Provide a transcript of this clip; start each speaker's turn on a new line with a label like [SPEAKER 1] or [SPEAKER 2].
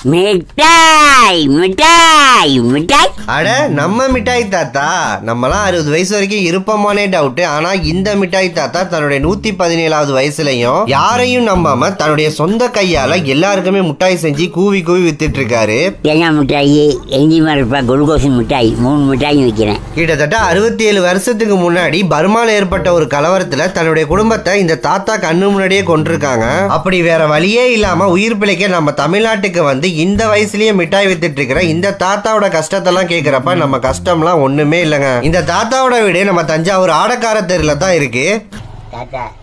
[SPEAKER 1] மிட்டாய் மிட்டாய் மிட்டாய்
[SPEAKER 2] அட நம்ம மிட்டாய் தாத்தா நம்மலாம் அறுபது வயசு வரைக்கும் இருப்போமானே டவுட் ஆனா இந்த மிட்டாய் தாத்தா தன்னுடைய நூத்தி பதினேழாவது வயசுலயும் யாரையும் நம்பாம தன்னுடைய சொந்த கையால எல்லாருக்குமே மிட்டாய் செஞ்சு கூவி கூவி வித்துட்டு இருக்காரு
[SPEAKER 1] தேங்காய் மிட்டாய் எஞ்சி மரப்பா குளுக்கோஸ் மிட்டாய் மூணு மிட்டாயும் விற்கிறேன்
[SPEAKER 2] கிட்டத்தட்ட அறுபத்தி ஏழு வருஷத்துக்கு முன்னாடி பர்மால ஏற்பட்ட ஒரு கலவரத்துல தன்னுடைய குடும்பத்தை இந்த தாத்தா கண்ணு முன்னாடியே கொண்டிருக்காங்க அப்படி வேற வழியே இல்லாம உயிர் பிழைக்க நம்ம தமிழ்நாட்டுக்கு வந்து இந்த வயசுலயே மிட்டாய் வித்துட்டு இருக்கிற இந்த தாத்தாவோட கஷ்டத்தெல்லாம் கேக்குறப்ப நம்ம கஷ்டம்லாம் ஒண்ணுமே இல்லைங்க இந்த தாத்தாவோட வீடு நம்ம தஞ்சாவூர் ஆடக்கார தெருல தான் இருக்கு
[SPEAKER 1] தாத்தா